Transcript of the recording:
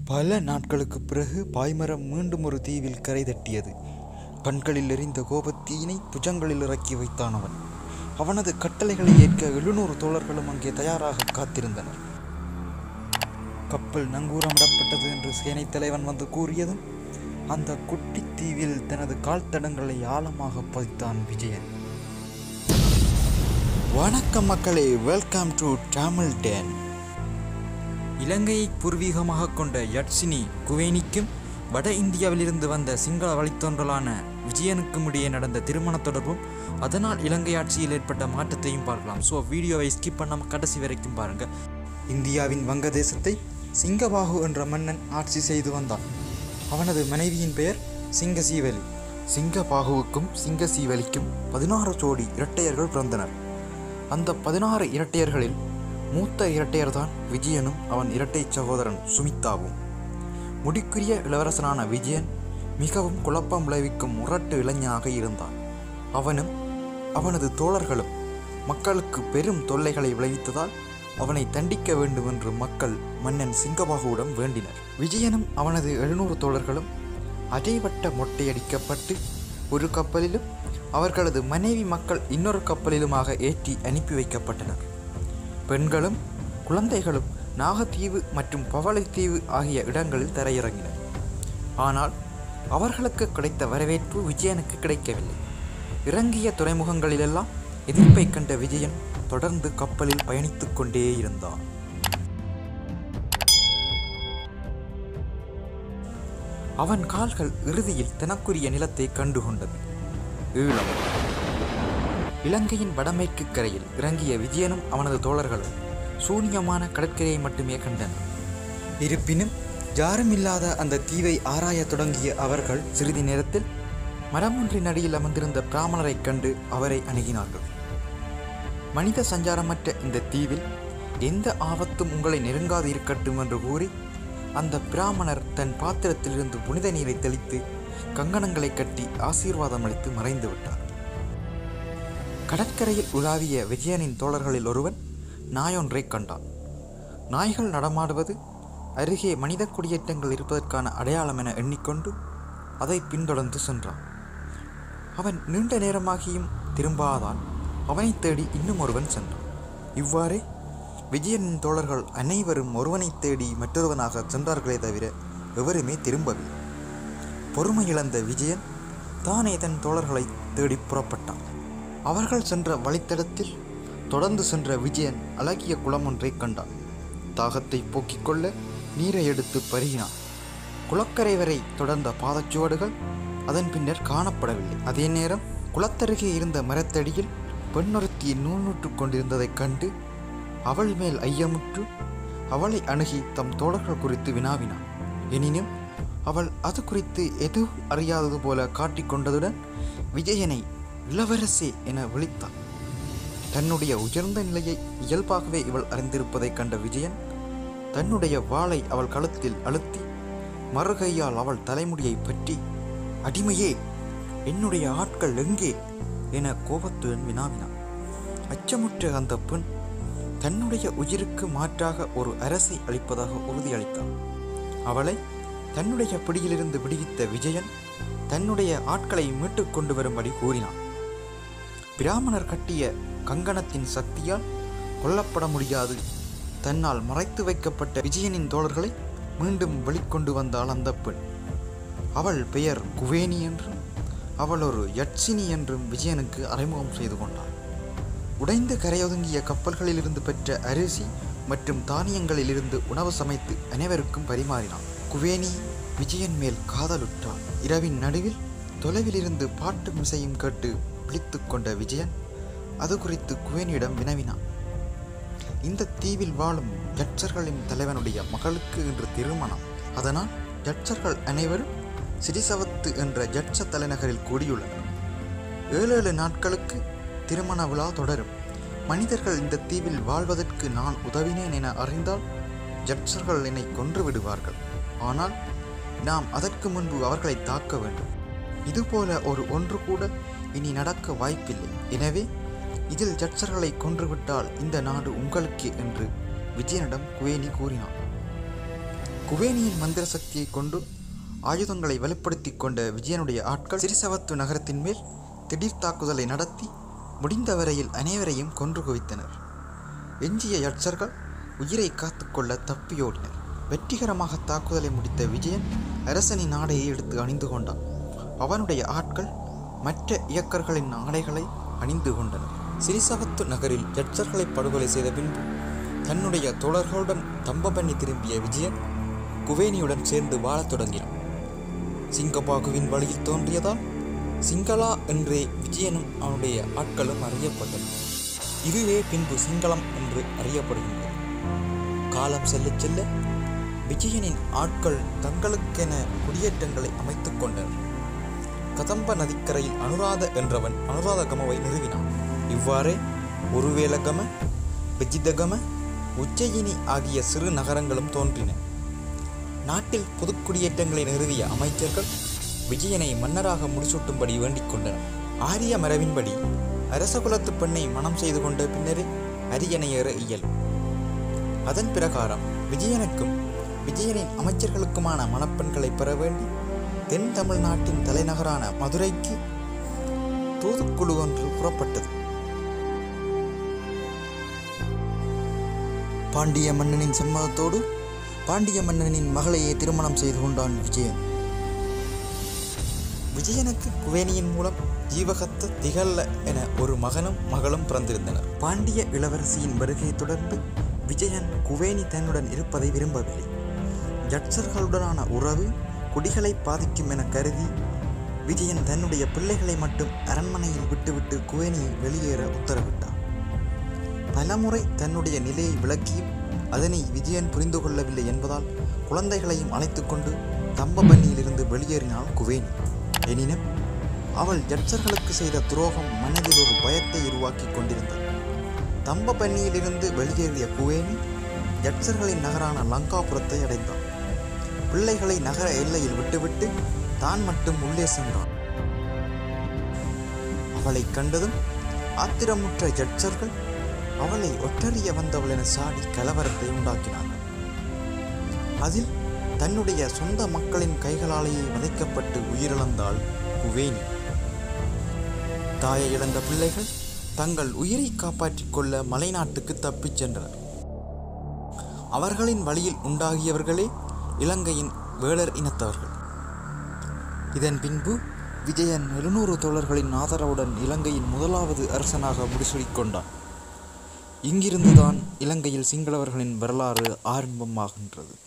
பல நாட்களுக்கு பிறகு பாய்மரம் மீண்டும் ஒரு தீவில் கரை தட்டியது கண்களில் எரிந்த கோபத்தீயினை புஜங்களில் இறக்கி வைத்தான் அவன் அவனது கட்டளைகளை ஏற்க எழுநூறு தோழர்களும் அங்கே தயாராக காத்திருந்தனர் கப்பல் நங்கூரமிடப்பட்டது என்று சேனைத் தலைவன் வந்து கூறியதும் அந்த குட்டி தீவில் தனது கால் தடங்களை ஆழமாக பதித்தான் விஜயன் வணக்கம் மக்களே வெல்கம் டு தமிழ் டேன் இலங்கையை பூர்வீகமாக கொண்ட யட்சினி குவேனிக்கும் வட இந்தியாவிலிருந்து வந்த சிங்கள வழித்தோன்றலான விஜயனுக்கும் இடையே நடந்த திருமண தொடர்பும் அதனால் இலங்கை ஆட்சியில் ஏற்பட்ட மாற்றத்தையும் பார்க்கலாம் ஸோ வீடியோவை ஸ்கிப் பண்ணாமல் கடைசி வரைக்கும் பாருங்க இந்தியாவின் வங்கதேசத்தை சிங்கபாகு என்ற மன்னன் ஆட்சி செய்து வந்தான் அவனது மனைவியின் பெயர் சிங்கசீவலி சிங்கபாகுவுக்கும் சிங்கசீவலிக்கும் பதினாறு ஜோடி இரட்டையர்கள் பிறந்தனர் அந்த பதினாறு இரட்டையர்களில் மூத்த இரட்டையர்தான் விஜயனும் அவன் இரட்டை சகோதரன் சுமித்தாவும் முடிக்குரிய இளவரசனான விஜயன் மிகவும் குழப்பம் விளைவிக்கும் முரட்டு இளைஞனாக இருந்தான் அவனும் அவனது தோழர்களும் மக்களுக்கு பெரும் தொல்லைகளை விளைவித்ததால் அவனை தண்டிக்க வேண்டும் என்று மக்கள் மன்னன் சிங்கபாகுவிடம் வேண்டினர் விஜயனும் அவனது எழுநூறு தோழர்களும் அடைவட்ட மொட்டையடிக்கப்பட்டு ஒரு கப்பலிலும் அவர்களது மனைவி மக்கள் இன்னொரு கப்பலிலுமாக ஏற்றி அனுப்பி வைக்கப்பட்டனர் பெண்களும் குழந்தைகளும் நாகத்தீவு மற்றும் பவளைத்தீவு ஆகிய இடங்களில் தரையிறங்கினர் ஆனால் அவர்களுக்கு கிடைத்த வரவேற்பு விஜயனுக்கு கிடைக்கவில்லை இறங்கிய துறைமுகங்களிலெல்லாம் எதிர்ப்பை கண்ட விஜயன் தொடர்ந்து கப்பலில் பயணித்துக் கொண்டே இருந்தான் அவன் கால்கள் இறுதியில் தனக்குரிய நிலத்தை கண்டுகொண்டது ஈழம் இலங்கையின் வடமேற்கு கரையில் இறங்கிய விஜயனும் அவனது தோழர்களும் சூன்யமான கடற்கரையை மட்டுமே கண்டனர் இருப்பினும் யாருமில்லாத அந்த தீவை ஆராயத் தொடங்கிய அவர்கள் சிறிது நேரத்தில் மரமொன்றின் அடியில் அமர்ந்திருந்த பிராமணரைக் கண்டு அவரை அணுகினார்கள் மனித சஞ்சாரமற்ற இந்த தீவில் எந்த ஆபத்தும் உங்களை நெருங்காது இருக்கட்டும் என்று கூறி அந்த பிராமணர் தன் பாத்திரத்திலிருந்து புனித நீரை தெளித்து கங்கணங்களை கட்டி ஆசீர்வாதம் அளித்து மறைந்து விட்டார் கடற்கரையில் உலாவிய விஜயனின் தோழர்களில் ஒருவன் நாயொன்றை கண்டான் நாய்கள் நடமாடுவது அருகே மனித குடியேற்றங்கள் இருப்பதற்கான அடையாளம் என எண்ணிக்கொண்டு அதை பின்தொடர்ந்து சென்றான் அவன் நீண்ட நேரமாகியும் திரும்பாதான் அவனை தேடி இன்னும் ஒருவன் சென்றான் இவ்வாறே விஜயனின் தோழர்கள் அனைவரும் ஒருவனை தேடி மற்றொருவனாக சென்றார்களே தவிர எவருமே திரும்பவில்லை பொறுமை இழந்த விஜயன் தானே தன் தோழர்களை தேடி புறப்பட்டான் அவர்கள் சென்ற வழித்தடத்தில் தொடர்ந்து சென்ற விஜயன் அழகிய குளம் ஒன்றை கண்டான் தாகத்தை போக்கிக் கொள்ள நீரை எடுத்து பருகினான் குளக்கரை வரை தொடர்ந்த பாதச்சுவடுகள் அதன் பின்னர் காணப்படவில்லை அதே நேரம் குளத்தருகே இருந்த மரத்தடியில் பெண்ணொருத்தி நூல்நூற்று கொண்டிருந்ததைக் கண்டு அவள் மேல் ஐயமுற்று அவளை அணுகி தம் தோழர்கள் குறித்து வினாவினான் எனினும் அவள் அது குறித்து எதுவும் அறியாதது போல காட்டிக்கொண்டதுடன் விஜயனை இளவரசே என விழித்தாள் தன்னுடைய உயர்ந்த நிலையை இயல்பாகவே இவள் அறிந்திருப்பதைக் கண்ட விஜயன் தன்னுடைய வாளை அவள் கழுத்தில் அழுத்தி மறுகையால் அவள் தலைமுடியை பற்றி அடிமையே என்னுடைய ஆட்கள் எங்கே என கோபத்துடன் வினாவினான் அச்சமுற்ற அந்த பெண் தன்னுடைய உயிருக்கு மாற்றாக ஒரு அரசை அளிப்பதாக உறுதியளித்தான் அவளை தன்னுடைய பிடியிலிருந்து விடுவித்த விஜயன் தன்னுடைய ஆட்களை மீட்டுக் கொண்டு வரும்படி கூறினான் பிராமணர் கட்டிய கங்கணத்தின் சக்தியால் கொல்லப்பட முடியாது தன்னால் மறைத்து வைக்கப்பட்ட விஜயனின் தோழர்களை மீண்டும் வெளிக்கொண்டு வந்தாள் அந்த பெண் அவள் பெயர் குவேனி என்றும் அவள் ஒரு யட்சினி என்றும் விஜயனுக்கு அறிமுகம் செய்து கொண்டாள் உடைந்து கரையொதுங்கிய கப்பல்களிலிருந்து பெற்ற அரிசி மற்றும் தானியங்களிலிருந்து உணவு சமைத்து அனைவருக்கும் பரிமாறினான் குவேனி விஜயன் மேல் காதலுற்றாள் இரவின் நடுவில் தொலைவிலிருந்து பாட்டு மிசையும் கேட்டு விழித்து கொண்ட விஜயன் அது குறித்து குவேனியிடம் வினவினான் இந்த தீவில் வாழும் ஜட்சர்களின் தலைவனுடைய மகளுக்கு இன்று திருமணம் அதனால் ஜட்சர்கள் அனைவரும் சிறிசவத்து என்ற ஜட்ச தலைநகரில் கூடியுள்ளனர் ஏழு ஏழு நாட்களுக்கு திருமண விழா தொடரும் மனிதர்கள் இந்த தீவில் வாழ்வதற்கு நான் உதவினேன் என அறிந்தால் ஜட்சர்கள் என்னை கொன்று விடுவார்கள் ஆனால் நாம் அதற்கு முன்பு அவர்களை தாக்க வேண்டும் இதுபோல ஒரு ஒன்று கூட இனி நடக்க வாய்ப்பில்லை எனவே இதில் ஜட்சர்களை கொன்றுவிட்டால் இந்த நாடு உங்களுக்கே என்று விஜயனிடம் குவேனி கூறினான் குவேனியின் மந்திர சக்தியை கொண்டு ஆயுதங்களை வலுப்படுத்தி கொண்ட விஜயனுடைய ஆட்கள் சிறிசவத்து நகரத்தின் மேல் திடீர் தாக்குதலை நடத்தி முடிந்த வரையில் அனைவரையும் கொன்று குவித்தனர் எஞ்சிய யட்சர்கள் உயிரை காத்துக்கொள்ள தப்பியோடினர் வெற்றிகரமாக தாக்குதலை முடித்த விஜயன் அரசனின் ஆடையை எடுத்து அணிந்து கொண்டான் அவனுடைய ஆட்கள் மற்ற இயக்கர்களின் ஆடைகளை அணிந்து கொண்டனர் சிறிசவத்து நகரில் யட்சர்களை படுகொலை செய்த பின்பு தன்னுடைய தோழர்களுடன் தம்பபண்ணி திரும்பிய விஜயன் குவேனியுடன் சேர்ந்து வாழத் தொடங்கினான் சிங்கபாகுவின் வழியில் தோன்றியதால் சிங்களா என்றே விஜயனும் அவனுடைய ஆட்களும் அறியப்பட்டனர் இதுவே பின்பு சிங்களம் என்று அறியப்படுகின்றது காலம் செல்ல செல்ல விஜயனின் ஆட்கள் தங்களுக்கென குடியேற்றங்களை அமைத்துக் கொண்டனர் கதம்ப நதிக்கரையில் அனுராத என்றவன் அனுராதகமவை நிறுவினான் இவ்வாறே ஒருவேலகம விஜிதகம உச்சயினி ஆகிய சிறு நகரங்களும் தோன்றின நாட்டில் புதுக்குடியேற்றங்களை நிறுவிய அமைச்சர்கள் விஜயனை மன்னராக முடிசூட்டும்படி வேண்டிக் கொண்டனர் ஆரிய மரபின்படி அரசகுலத்து பெண்ணை மனம் செய்து கொண்ட பின்னரே அரியணை ஏற இயலும் அதன் பிரகாரம் விஜயனுக்கும் விஜயனின் அமைச்சர்களுக்குமான மணப்பெண்களை பெற வேண்டி தென் தமிழ்நாட்டின் தலைநகரான மதுரைக்கு தூதுக்குழு ஒன்று புறப்பட்டது பாண்டிய மன்னனின் சம்மதத்தோடு பாண்டிய மன்னனின் மகளையே திருமணம் செய்து கொண்டான் விஜயன் விஜயனுக்கு குவேனியின் மூலம் ஜீவகத்த திகல்ல என ஒரு மகனும் மகளும் பிறந்திருந்தனர் பாண்டிய இளவரசியின் வருகை தொடர்ந்து விஜயன் குவேனி தன்னுடன் இருப்பதை விரும்பவில்லை ஜட்சர்களுடனான உறவு குடிகளை பாதிக்கும் என கருதி விஜயன் தன்னுடைய பிள்ளைகளை மட்டும் அரண்மனையில் விட்டுவிட்டு குவேனியை வெளியேற உத்தரவிட்டார் பலமுறை தன்னுடைய நிலையை விளக்கியும் அதனை விஜயன் புரிந்து கொள்ளவில்லை என்பதால் குழந்தைகளையும் அழைத்துக் கொண்டு தம்பபன்னியிலிருந்து வெளியேறினாள் குவேனி எனினும் அவள் ஜட்சர்களுக்கு செய்த துரோகம் மனதில் ஒரு பயத்தை உருவாக்கி கொண்டிருந்தது தம்பபன்னியிலிருந்து வெளியேறிய குவேனி ஜட்சர்களின் நகரான லங்காபுரத்தை அடைந்தாள் பிள்ளைகளை நகர எல்லையில் விட்டுவிட்டு தான் மட்டும் உள்ளே சென்றான் அவளை கண்டதும் ஆத்திரமுற்ற ஜட்சர்கள் அவளை ஒற்றறிய வந்தவள் என சாடி கலவரத்தை உண்டாக்கினார்கள் அதில் தன்னுடைய சொந்த மக்களின் கைகளாலேயே வதைக்கப்பட்டு உயிரிழந்தாள் குவேனி தாயை இழந்த பிள்ளைகள் தங்கள் உயிரை காப்பாற்றிக் கொள்ள மலைநாட்டுக்கு தப்பிச் சென்றனர் அவர்களின் வழியில் உண்டாகியவர்களே இலங்கையின் வேடர் இனத்தவர்கள் இதன் பின்பு விஜயன் எழுநூறு தோழர்களின் ஆதரவுடன் இலங்கையின் முதலாவது அரசனாக முடிசூடிக் கொண்டான் இங்கிருந்துதான் இலங்கையில் சிங்களவர்களின் வரலாறு ஆரம்பமாகின்றது